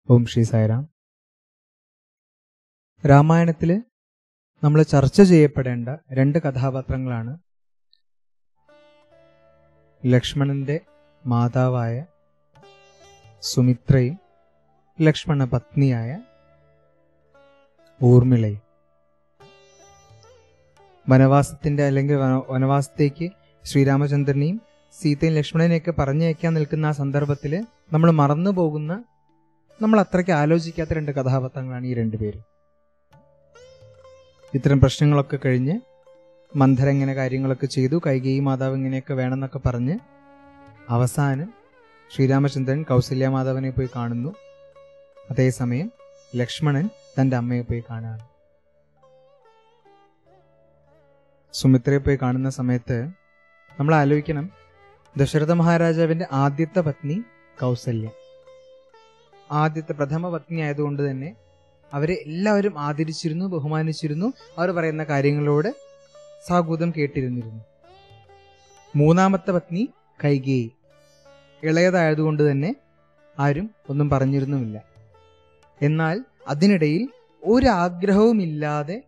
ഓം ശ്രീ സായിറാം രാമായണത്തിൽ നമ്മൾ ചർച്ച ചെയ്യപ്പെടേണ്ട രണ്ട് കഥാപാത്രങ്ങളാണ് ലക്ഷ്മണന്റെ മാതാവായ സുമിത്രയും ലക്ഷ്മണ പത്നിയായ ഊർമിളയും വനവാസത്തിന്റെ അല്ലെങ്കിൽ വന- വനവാസത്തേക്ക് ശ്രീരാമചന്ദ്രനെയും സീതയും ലക്ഷ്മണനെയൊക്കെ പറഞ്ഞയക്കാൻ നിൽക്കുന്ന ആ സന്ദർഭത്തിൽ നമ്മൾ മറന്നു പോകുന്ന നമ്മൾ അത്രയ്ക്ക് ആലോചിക്കാത്ത രണ്ട് കഥാപാത്രങ്ങളാണ് ഈ രണ്ടുപേരും ഇത്തരം പ്രശ്നങ്ങളൊക്കെ കഴിഞ്ഞ് മന്ധര ഇങ്ങനെ കാര്യങ്ങളൊക്കെ ചെയ്തു കൈകേയി മാതാവ് ഇങ്ങനെയൊക്കെ വേണമെന്നൊക്കെ പറഞ്ഞ് അവസാനം ശ്രീരാമചന്ദ്രൻ കൗസല്യ മാതാവിനെ പോയി കാണുന്നു അതേസമയം ലക്ഷ്മണൻ തന്റെ അമ്മയെ പോയി കാണാണ് സുമിത്രയെ പോയി കാണുന്ന സമയത്ത് നമ്മൾ ആലോചിക്കണം ദശരഥ മഹാരാജാവിന്റെ ആദ്യത്തെ പത്നി കൗസല്യ ആദ്യത്തെ പ്രഥമ പത്നി ആയതുകൊണ്ട് തന്നെ അവരെ എല്ലാവരും ആദരിച്ചിരുന്നു ബഹുമാനിച്ചിരുന്നു അവർ പറയുന്ന കാര്യങ്ങളോട് സാഗൂതം കേട്ടിരുന്നിരുന്നു മൂന്നാമത്തെ പത്നി കൈകേയി ഇളയതായതുകൊണ്ട് തന്നെ ആരും ഒന്നും പറഞ്ഞിരുന്നുമില്ല എന്നാൽ അതിനിടയിൽ ഒരാഗ്രഹവുമില്ലാതെ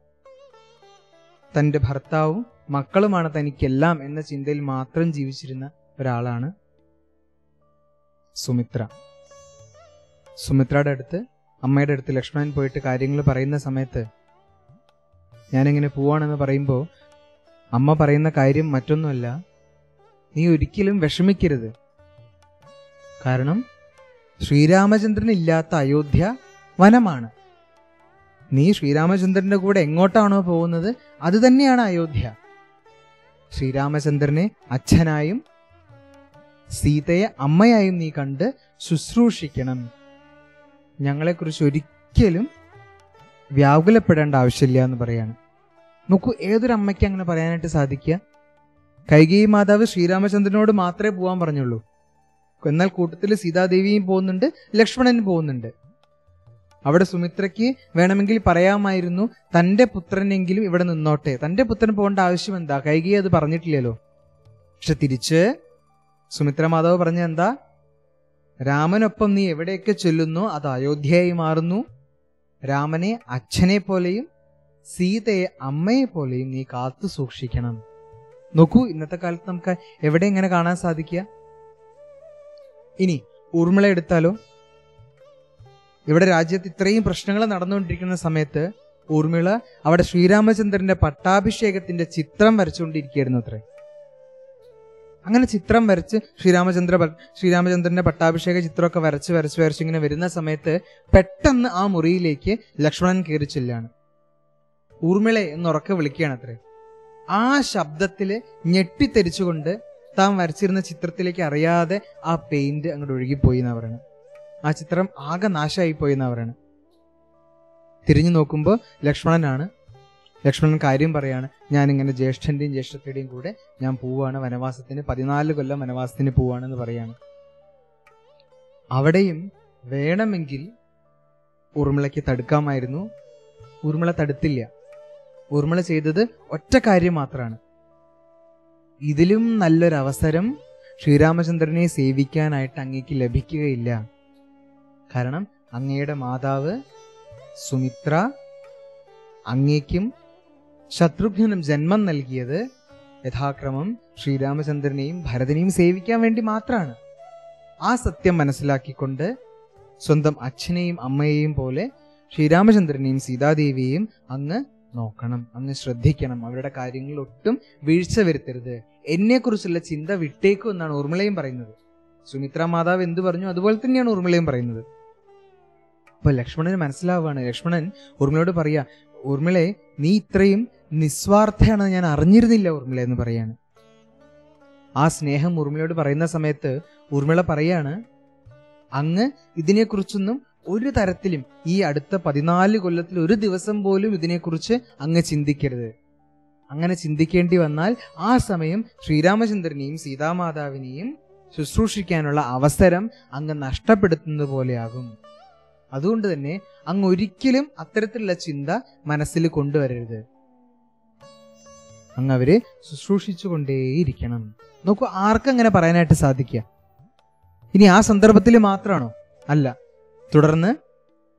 തന്റെ ഭർത്താവും മക്കളുമാണ് തനിക്കെല്ലാം എന്ന ചിന്തയിൽ മാത്രം ജീവിച്ചിരുന്ന ഒരാളാണ് സുമിത്ര സുമിത്രയുടെ അടുത്ത് അമ്മയുടെ അടുത്ത് ലക്ഷ്മണൻ പോയിട്ട് കാര്യങ്ങൾ പറയുന്ന സമയത്ത് ഞാനിങ്ങനെ പോവാണെന്ന് പറയുമ്പോൾ അമ്മ പറയുന്ന കാര്യം മറ്റൊന്നുമല്ല നീ ഒരിക്കലും വിഷമിക്കരുത് കാരണം ശ്രീരാമചന്ദ്രൻ ഇല്ലാത്ത അയോധ്യ വനമാണ് നീ ശ്രീരാമചന്ദ്രന്റെ കൂടെ എങ്ങോട്ടാണോ പോകുന്നത് അത് തന്നെയാണ് അയോധ്യ ശ്രീരാമചന്ദ്രനെ അച്ഛനായും സീതയെ അമ്മയായും നീ കണ്ട് ശുശ്രൂഷിക്കണം ഞങ്ങളെക്കുറിച്ച് ഒരിക്കലും വ്യാകുലപ്പെടേണ്ട ആവശ്യമില്ല എന്ന് പറയാണ് നോക്കൂ ഏതൊരു അമ്മയ്ക്ക് അങ്ങനെ പറയാനായിട്ട് സാധിക്കുക കൈകേയി മാതാവ് ശ്രീരാമചന്ദ്രനോട് മാത്രമേ പോകാൻ പറഞ്ഞുള്ളൂ എന്നാൽ കൂട്ടത്തിൽ സീതാദേവിയും പോകുന്നുണ്ട് ലക്ഷ്മണനും പോകുന്നുണ്ട് അവിടെ സുമിത്രയ്ക്ക് വേണമെങ്കിൽ പറയാമായിരുന്നു തന്റെ പുത്രനെങ്കിലും ഇവിടെ നിന്നോട്ടെ തന്റെ പുത്രൻ പോകേണ്ട ആവശ്യം എന്താ കൈകേയി അത് പറഞ്ഞിട്ടില്ലല്ലോ പക്ഷെ തിരിച്ച് സുമിത്ര മാതാവ് പറഞ്ഞ എന്താ രാമനൊപ്പം നീ എവിടെയൊക്കെ ചെല്ലുന്നോ അത് അയോധ്യയായി മാറുന്നു രാമനെ അച്ഛനെ പോലെയും സീതയെ അമ്മയെ പോലെയും നീ കാത്തു സൂക്ഷിക്കണം നോക്കൂ ഇന്നത്തെ കാലത്ത് നമുക്ക് എവിടെ ഇങ്ങനെ കാണാൻ സാധിക്കുക ഇനി ഊർമിള എടുത്താലോ ഇവിടെ രാജ്യത്ത് ഇത്രയും പ്രശ്നങ്ങൾ നടന്നുകൊണ്ടിരിക്കുന്ന സമയത്ത് ഊർമിള അവിടെ ശ്രീരാമചന്ദ്രന്റെ പട്ടാഭിഷേകത്തിന്റെ ചിത്രം വരച്ചുകൊണ്ടിരിക്കുകയായിരുന്നു അത്രേ അങ്ങനെ ചിത്രം വരച്ച് ശ്രീരാമചന്ദ്ര പ- ശ്രീരാമചന്ദ്രന്റെ പട്ടാഭിഷേക ചിത്രമൊക്കെ വരച്ച് വരച്ച് വരച്ച് ഇങ്ങനെ വരുന്ന സമയത്ത് പെട്ടെന്ന് ആ മുറിയിലേക്ക് ലക്ഷ്മണൻ കയറി ചെല്ലാണ് ഊർമിളെ എന്നുറക്കെ വിളിക്കുകയാണ് അത്രേ ആ ശബ്ദത്തില് ഞെട്ടിത്തെരിച്ചുകൊണ്ട് താൻ വരച്ചിരുന്ന ചിത്രത്തിലേക്ക് അറിയാതെ ആ പെയിന്റ് അങ്ങോട്ട് ഒഴുകിപ്പോയി എന്നാ പറയുന്നത് ആ ചിത്രം ആകെ നാശമായി പോയി എന്നാ പറയുന്നത് തിരിഞ്ഞു നോക്കുമ്പോൾ ലക്ഷ്മണനാണ് ലക്ഷ്മണൻ കാര്യം പറയാണ് ഞാൻ ഇങ്ങനെ ജ്യേഷ്ഠന്റെയും ജ്യേഷ്ഠത്തിയുടെയും കൂടെ ഞാൻ പോവാണ് വനവാസത്തിന് പതിനാല് കൊല്ലം വനവാസത്തിന് പോവാണെന്ന് പറയാണ് അവിടെയും വേണമെങ്കിൽ ഊർമിളയ്ക്ക് തടുക്കാമായിരുന്നു ഊർമിള തടുത്തില്ല ഊർമിള ചെയ്തത് ഒറ്റ കാര്യം മാത്രമാണ് ഇതിലും നല്ലൊരു അവസരം ശ്രീരാമചന്ദ്രനെ സേവിക്കാനായിട്ട് അങ്ങേക്ക് ലഭിക്കുകയില്ല കാരണം അങ്ങയുടെ മാതാവ് സുമിത്ര അങ്ങേക്കും ശത്രുഘ്നും ജന്മം നൽകിയത് യഥാക്രമം ശ്രീരാമചന്ദ്രനെയും ഭരതനെയും സേവിക്കാൻ വേണ്ടി മാത്രമാണ് ആ സത്യം മനസ്സിലാക്കിക്കൊണ്ട് സ്വന്തം അച്ഛനെയും അമ്മയെയും പോലെ ശ്രീരാമചന്ദ്രനെയും സീതാദേവിയെയും അങ്ങ് നോക്കണം അങ്ങ് ശ്രദ്ധിക്കണം അവരുടെ കാര്യങ്ങളിൽ ഒട്ടും വീഴ്ച വരുത്തരുത് എന്നെക്കുറിച്ചുള്ള ചിന്ത വിട്ടേക്കും എന്നാണ് ഊർമിളയും പറയുന്നത് സുമിത്ര മാതാവ് എന്ത് പറഞ്ഞു അതുപോലെ തന്നെയാണ് ഊർമിളയും പറയുന്നത് അപ്പൊ ലക്ഷ്മണന് മനസ്സിലാവുകയാണ് ലക്ഷ്മണൻ ഊർമിളയോട് പറയാ ഊർമിളെ നീ ഇത്രയും നിസ്വാർത്ഥയാണെന്ന് ഞാൻ അറിഞ്ഞിരുന്നില്ല ഊർമിള എന്ന് പറയാണ് ആ സ്നേഹം ഊർമിളയോട് പറയുന്ന സമയത്ത് ഊർമിള പറയാണ് അങ്ങ് ഇതിനെക്കുറിച്ചൊന്നും ഒരു തരത്തിലും ഈ അടുത്ത പതിനാല് കൊല്ലത്തിൽ ഒരു ദിവസം പോലും ഇതിനെക്കുറിച്ച് അങ്ങ് ചിന്തിക്കരുത് അങ്ങനെ ചിന്തിക്കേണ്ടി വന്നാൽ ആ സമയം ശ്രീരാമചന്ദ്രനെയും സീതാമാതാവിനെയും ശുശ്രൂഷിക്കാനുള്ള അവസരം അങ്ങ് നഷ്ടപ്പെടുത്തുന്നത് പോലെയാകും അതുകൊണ്ട് തന്നെ അങ്ങ് ഒരിക്കലും അത്തരത്തിലുള്ള ചിന്ത മനസ്സിൽ കൊണ്ടുവരരുത് അങ്ങ് അവരെ ശുശ്രൂഷിച്ചുകൊണ്ടേയിരിക്കണം നോക്കൂ ആർക്കങ്ങനെ പറയാനായിട്ട് സാധിക്കുക ഇനി ആ സന്ദർഭത്തിൽ മാത്രമാണോ അല്ല തുടർന്ന്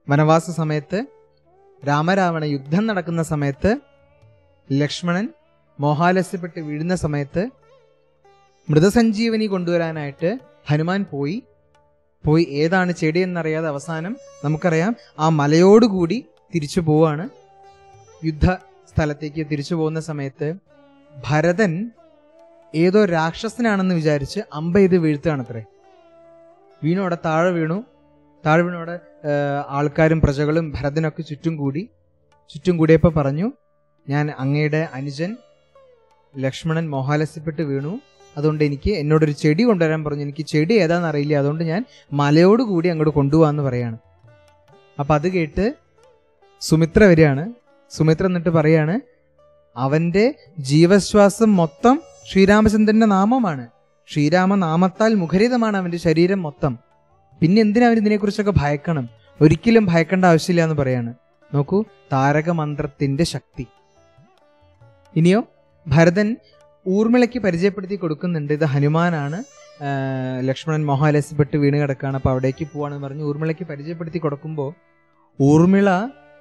വനവാസ സമയത്ത് രാമരാവണ യുദ്ധം നടക്കുന്ന സമയത്ത് ലക്ഷ്മണൻ മോഹാലസ്യപ്പെട്ട് വീഴുന്ന സമയത്ത് മൃതസഞ്ജീവനി കൊണ്ടുവരാനായിട്ട് ഹനുമാൻ പോയി പോയി ഏതാണ് ചെടി എന്നറിയാതെ അവസാനം നമുക്കറിയാം ആ മലയോടുകൂടി തിരിച്ചു പോവാണ് യുദ്ധ സ്ഥലത്തേക്ക് തിരിച്ചു പോകുന്ന സമയത്ത് ഭരതൻ ഏതോ രാക്ഷസനാണെന്ന് വിചാരിച്ച് അമ്പ ഇത് വീഴ്ത്തുകയാണത്രേ വീണു അവിടെ താഴെ വീണു താഴെ വീണു അവിടെ ആ, ആൾക്കാരും പ്രജകളും ഭരതനൊക്കെ ചുറ്റും കൂടി ചുറ്റും കൂടിയപ്പോൾ പറഞ്ഞു ഞാൻ അങ്ങയുടെ അനുജൻ ലക്ഷ്മണൻ മോഹാലസ്യപ്പെട്ട് വീണു അതുകൊണ്ട് എനിക്ക് എന്നോടൊരു ചെടി കൊണ്ടുവരാൻ പറഞ്ഞു എനിക്ക് ചെടി ഏതാണെന്ന് അറിയില്ല അതുകൊണ്ട് ഞാൻ മലയോട് കൂടി അങ്ങോട്ട് കൊണ്ടുപോകാന്ന് പറയാണ് അപ്പൊ അത് കേട്ട് സുമിത്ര വരികയാണ് സുമിത്ര എന്നിട്ട് പറയാണ് അവന്റെ ജീവശ്വാസം മൊത്തം ശ്രീരാമചന്ദ്രന്റെ നാമമാണ് ശ്രീരാമ നാമത്താൽ മുഖരിതമാണ് അവന്റെ ശരീരം മൊത്തം പിന്നെ എന്തിനാ അവൻ ഇതിനെക്കുറിച്ചൊക്കെ ഭയക്കണം ഒരിക്കലും ഭയക്കേണ്ട ആവശ്യമില്ല എന്ന് പറയാണ് നോക്കൂ താരക മന്ത്രത്തിന്റെ ശക്തി ഇനിയോ ഭരതൻ ഊർമിളയ്ക്ക് പരിചയപ്പെടുത്തി കൊടുക്കുന്നുണ്ട് ഇത് ഹനുമാനാണ് ആ, ലക്ഷ്മണൻ മോഹാലസ്യപ്പെട്ട് വീണ് കിടക്കാണ് അപ്പൊ അവിടേക്ക് പോവാണെന്ന് പറഞ്ഞ് ഊർമിളയ്ക്ക് പരിചയപ്പെടുത്തി കൊടുക്കുമ്പോൾ ഊർമിള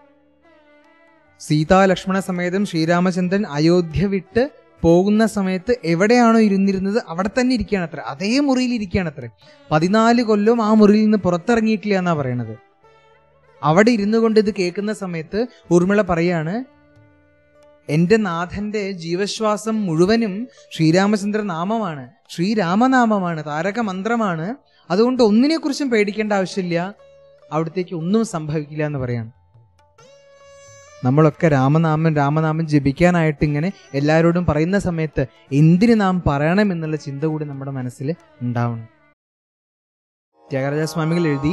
സീതാ ലക്ഷ്മണ സമേതം ശ്രീരാമചന്ദ്രൻ അയോധ്യ വിട്ട് പോകുന്ന സമയത്ത് എവിടെയാണോ ഇരുന്നിരുന്നത് അവിടെ തന്നെ ഇരിക്കുകയാണ് അത്ര അതേ മുറിയിൽ ഇരിക്കുകയാണ് അത്ര പതിനാല് കൊല്ലവും ആ മുറിയിൽ നിന്ന് പുറത്തിറങ്ങിയിട്ടില്ല എന്നാ പറയണത് അവിടെ ഇരുന്നു കൊണ്ട് ഇത് കേൾക്കുന്ന സമയത്ത് ഊർമിള പറയാണ് എന്റെ നാഥന്റെ ജീവശ്വാസം മുഴുവനും ശ്രീരാമചന്ദ്ര നാമമാണ് ശ്രീരാമനാമമാണ് താരക മന്ത്രമാണ് അതുകൊണ്ട് ഒന്നിനെക്കുറിച്ചും പേടിക്കേണ്ട ആവശ്യമില്ല അവിടത്തേക്ക് ഒന്നും സംഭവിക്കില്ല എന്ന് പറയാണ് നമ്മളൊക്കെ രാമനാമം രാമനാമം ജപിക്കാനായിട്ട് ഇങ്ങനെ എല്ലാവരോടും പറയുന്ന സമയത്ത് എന്തിന് നാം പറയണം എന്നുള്ള ചിന്ത കൂടി നമ്മുടെ മനസ്സിൽ ഉണ്ടാവണം ത്യാഗരാജ സ്വാമികൾ എഴുതി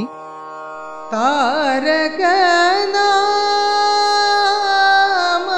താരകനാമ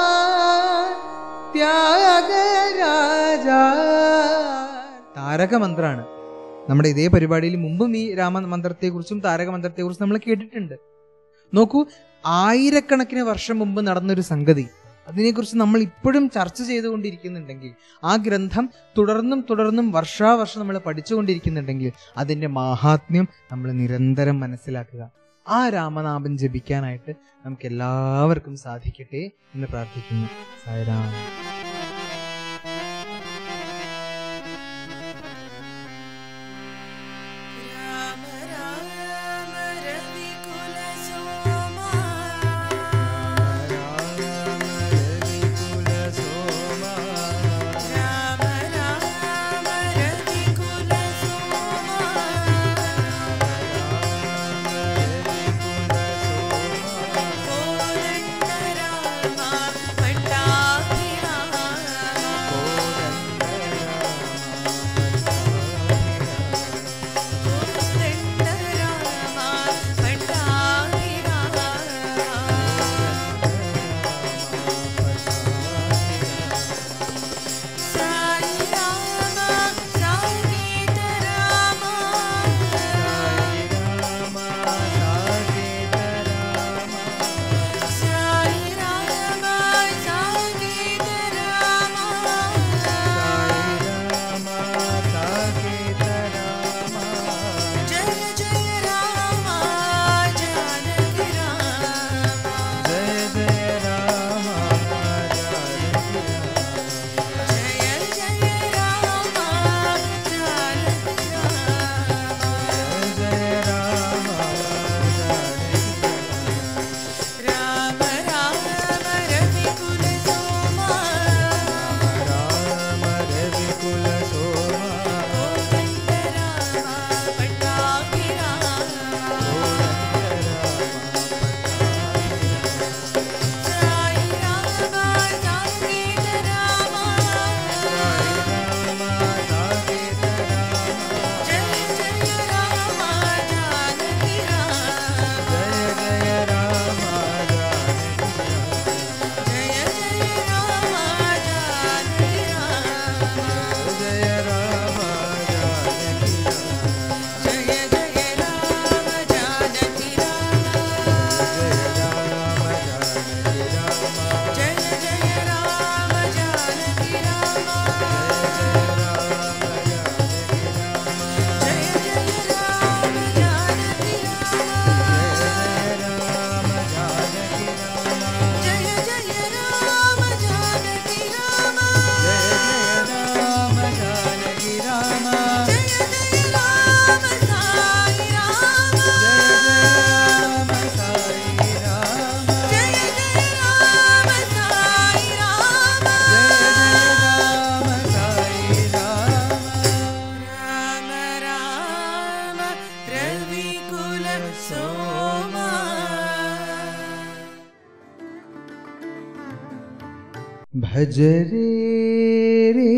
ത്യാഗരാജ താരകമന്ത്രാണ് നമ്മുടെ ഇതേ പരിപാടിയിൽ മുമ്പും ഈ രാമമന്ത്രത്തെക്കുറിച്ചും താരകമന്ത്രത്തെക്കുറിച്ചും നമ്മൾ കേട്ടിട്ടുണ്ട് നോക്കൂ ആയിരക്കണക്കിന് വർഷം മുമ്പ് നടന്നൊരു സംഗതി അതിനെക്കുറിച്ച് നമ്മൾ ഇപ്പോഴും ചർച്ച ചെയ്തുകൊണ്ടിരിക്കുന്നുണ്ടെങ്കിൽ ആ ഗ്രന്ഥം തുടർന്നും തുടർന്നും വർഷാവർഷം നമ്മൾ പഠിച്ചുകൊണ്ടിരിക്കുന്നുണ്ടെങ്കിൽ അതിന്റെ മാഹാത്മ്യം നമ്മൾ നിരന്തരം മനസ്സിലാക്കുക ആ രാമനാമം ജപിക്കാനായിട്ട് നമുക്ക് എല്ലാവർക്കും സാധിക്കട്ടെ എന്ന് പ്രാർത്ഥിക്കുന്നു സായരാം രാമ രാമ രവികുല സോമാ രാമ രാമ രവികുല സോമാ കോദണ്ഡ രാമ പട്ടാഭിരാമ ഭജരേ രേ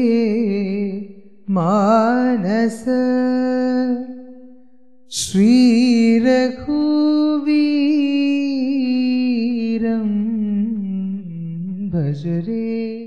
മാനസ ശ്രീരഘുവീരം ഭജരേ